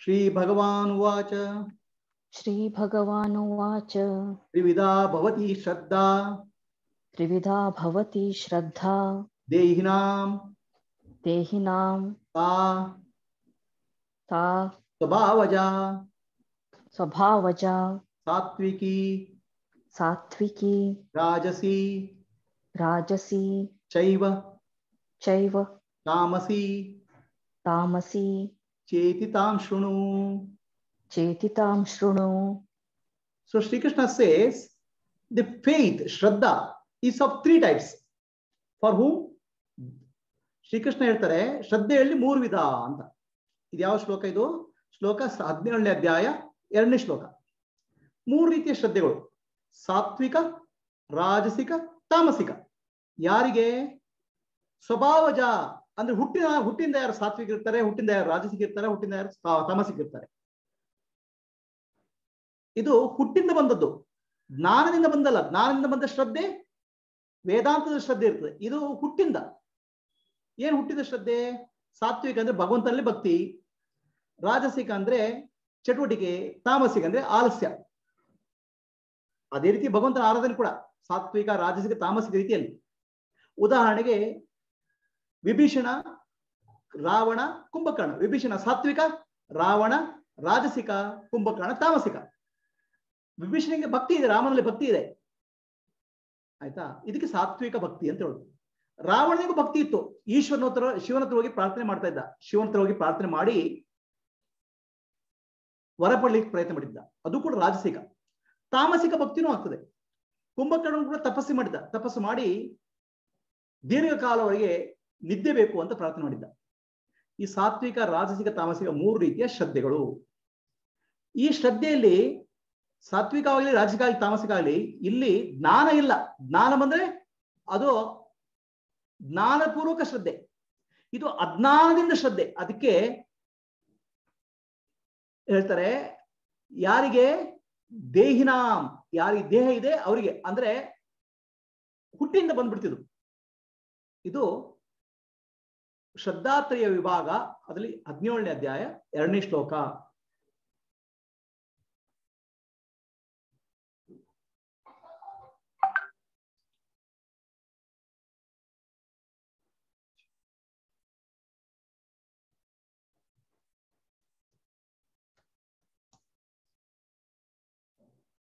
श्रीभगवानुवाच श्रीभगवानुवाच त्रिविधा भवति श्रद्धा त्रिविधा भवति श्रद्धा देहिनां देहिनां सा ता स्वभावजा स्वभावजा सात्विकी सात्विकी राजसी राजसी चैव चैव तामसी तामसी चेति तां शृणु चेतितां शृणु So Sri Krishna says the faith, Shraddha, is of three types. For whom? Shrikrishna ಹೇಳ್ತಾರೆ ಶ್ರದ್ಧೆಯಲ್ಲಿ ಮೂರು ವಿಧ ಅಂತ ಇದು ಯಾವ ಶ್ಲೋಕ ಇದು ಶ್ಲೋಕ ಸ- ಹದಿನೇಳನೇ ಅಧ್ಯಾಯ ಎರಡನೇ ಶ್ಲೋಕ ಮೂರು ರೀತಿಯ ಶ್ರದ್ಧೆಗಳು ಸಾತ್ವಿಕ ರಾಜಸಿಕ ತಾಮಸಿಕ ಯಾರಿಗೆ ಸ್ವಭಾವಜ ಅಂದ್ರೆ ಹುಟ್ಟಿನ ಹುಟ್ಟಿಂದ ಯಾರು ಸಾತ್ವಿಕ ಇರ್ತಾರೆ ಹುಟ್ಟಿಂದ ಯಾರು ರಾಜಸಿಕ ಇರ್ತಾರೆ ಹುಟ್ಟಿಂದ ಯಾರು ತಾ- ತಾಮಸಿಕ ಇರ್ತಾರೆ ಇದು ಹುಟ್ಟಿಂದ ಬಂದದ್ದು ಜ್ಞಾನದಿಂದ ಬಂದಲ್ಲ ಜ್ಞಾನದಿಂದ ಬಂದ ಶ್ರದ್ಧೆ ವೇದಾಂತದ ಶ್ರದ್ಧೆ ಇರ್ತದೆ ಇದು ಹುಟ್ಟಿಂದ ಏನ್ ಹುಟ್ಟಿದ ಶ್ರದ್ಧೆ ಸಾತ್ವಿಕ ಅಂದ್ರೆ ಭಗವಂತನಲ್ಲಿ ಭಕ್ತಿ ರಾಜಸಿಕ ಅಂದ್ರೆ ಚಟುವಟಿಕೆ ತಾಮಸಿಕ ಅಂದ್ರೆ ಆಲಸ್ಯ ಅದೇ ರೀತಿ ಭಗವಂತನ ಆರಾಧನೆ ಕೂಡ ಸಾತ್ವಿಕ ರಾಜಸಿಕ ತಾಮಸಿಕ ರೀತಿಯಲ್ಲಿ ಉದಾಹರಣೆಗೆ ವಿಭೀಷಣ ರಾವಣ ಕುಂಭಕರ್ಣ ವಿಭೀಷಣ ಸಾತ್ವಿಕ ರಾವಣ ರಾಜಸಿಕ ಕುಂಭಕರ್ಣ ತಾಮಸಿಕ ವಿಭೀಷಣಿಗೆ ಭಕ್ತಿ ಇದೆ ರಾಮನಲ್ಲಿ ಭಕ್ತಿ ಇದೆ ಆಯ್ತಾ ಇದಕ್ಕೆ ಸಾತ್ವಿಕ ಭಕ್ತಿ ಅಂತ ಹೇಳುದು ರಾವಣನಿಗೂ ಭಕ್ತಿ ಇತ್ತು ಈಶ್ವರನ ಹತ್ರ ಶಿವನ ಹತ್ರ ಹೋಗಿ ಪ್ರಾರ್ಥನೆ ಮಾಡ್ತಾ ಇದ್ದ ಶಿವನ ಹತ್ರ ಹೋಗಿ ಪ್ರಾರ್ಥನೆ ಮಾಡಿ ವರ ಪಡ್ಲಿಕ್ಕೆ ಪ್ರಯತ್ನ ಮಾಡಿದ್ದ ಅದು ಕೂಡ ರಾಜಸಿಕ ತಾಮಸಿಕ ಭಕ್ತಿನೂ ಆಗ್ತದೆ ಕುಂಭಕರ್ಣ ಕೂಡ ತಪಸ್ಸು ಮಾಡಿದ್ದ ತಪಸ್ಸು ಮಾಡಿ ದೀರ್ಘಕಾಲವರೆಗೆ ನಿದ್ದೆ ಬೇಕು ಅಂತ ಪ್ರಾರ್ಥನೆ ಮಾಡಿದ್ದ ಈ ಸಾತ್ವಿಕ ರಾಜಸಿಕ ತಾಮಸಿಕ ಮೂರು ರೀತಿಯ ಶ್ರದ್ಧೆಗಳು ಈ ಶ್ರದ್ಧೆಯಲ್ಲಿ ಸಾತ್ವಿಕ ಆಗಲಿ ರಾಜಸಿಕ ಆಗಲಿ ತಾಮಸಿಕ ಆಗಲಿ ಇಲ್ಲಿ ಜ್ಞಾನ ಇಲ್ಲ ಜ್ಞಾನ ಬಂದ್ರೆ ಅದು ಜ್ಞಾನಪೂರ್ವಕ ಶ್ರದ್ಧೆ ಇದು ಅಜ್ಞಾನದಿಂದ ಶ್ರದ್ಧೆ ಅದಕ್ಕೆ ಹೇಳ್ತಾರೆ ಯಾರಿಗೆ ದೇಹಿನಾಂ ಯಾರಿಗೆ ದೇಹ ಇದೆ ಅವರಿಗೆ ಅಂದ್ರೆ ಹುಟ್ಟಿಂದ ಬಂದ್ಬಿಡ್ತಿದ್ರು ಇದು ಶ್ರದ್ಧಾತ್ರಯ ವಿಭಾಗ ಅದರಲ್ಲಿ ಹದಿನೇಳನೇ ಅಧ್ಯಾಯ ಎರಡನೇ ಶ್ಲೋಕ